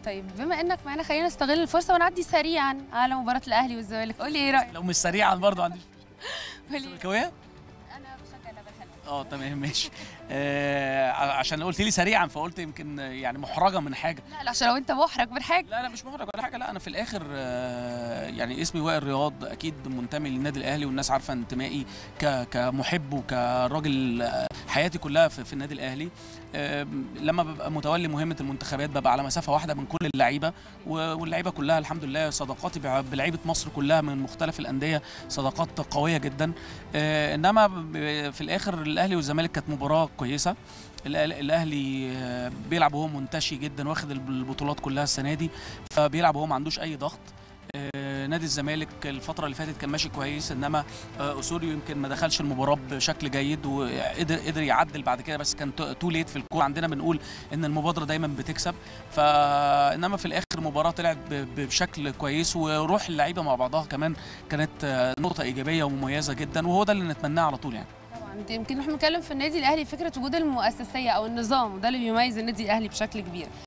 طيب بما انك معانا خلينا نستغل الفرصه ونعدي سريعا على مباراه الاهلي والزمالك قولي ايه رايك لو مش سريعا برضه عندي قولي زملكاويه انا بشجع اللعبه الحلوه اه تمام ماشي آه عشان قلت لي سريعا فقلت يمكن يعني محرجه من حاجه لا لا عشان لو انت محرج من حاجه لا لا مش محرج ولا حاجه لا انا في الاخر آه، يعني اسمي وائل رياض اكيد منتمي للنادي الاهلي والناس عارفه انتمائي ك- كمحب وكراجل آه، حياتي كلها في, في النادي الاهلي آه، لما ببقى متولي مهمه المنتخبات ببقى على مسافه واحده من كل اللعيبه و- واللعيبه كلها الحمد لله صداقاتي بع- بلعيبه مصر كلها من مختلف الانديه صداقات قويه جدا آه، انما ب- في الاخر الاهلي والزمالك كانت مباراه كويسه الأهل- الاهلي آه، بيلعب وهو منتشي جدا واخد البطولات كلها السنه دي فبيلعب وهو ما عندوش اي ضغط آه، نادي الزمالك الفتره اللي فاتت كان ماشي كويس انما آه، اسوريو يمكن ما دخلش المباراه بشكل جيد وقدر قدر يعدل بعد كده بس كان تو ليت في الكوره عندنا بنقول ان المبادره دايما بتكسب فانما في الاخر المباراه طلعت ب- ب- بشكل كويس وروح اللعيبه مع بعضها كمان كانت آه، نقطه ايجابيه ومميزه جدا وهو ده اللي نتمناه على طول يعني طبعا انت يمكن احنا بنتكلم في النادي الاهلي فكره وجود المؤسسيه او النظام وده اللي بيميز النادي الاهلي بشكل كبير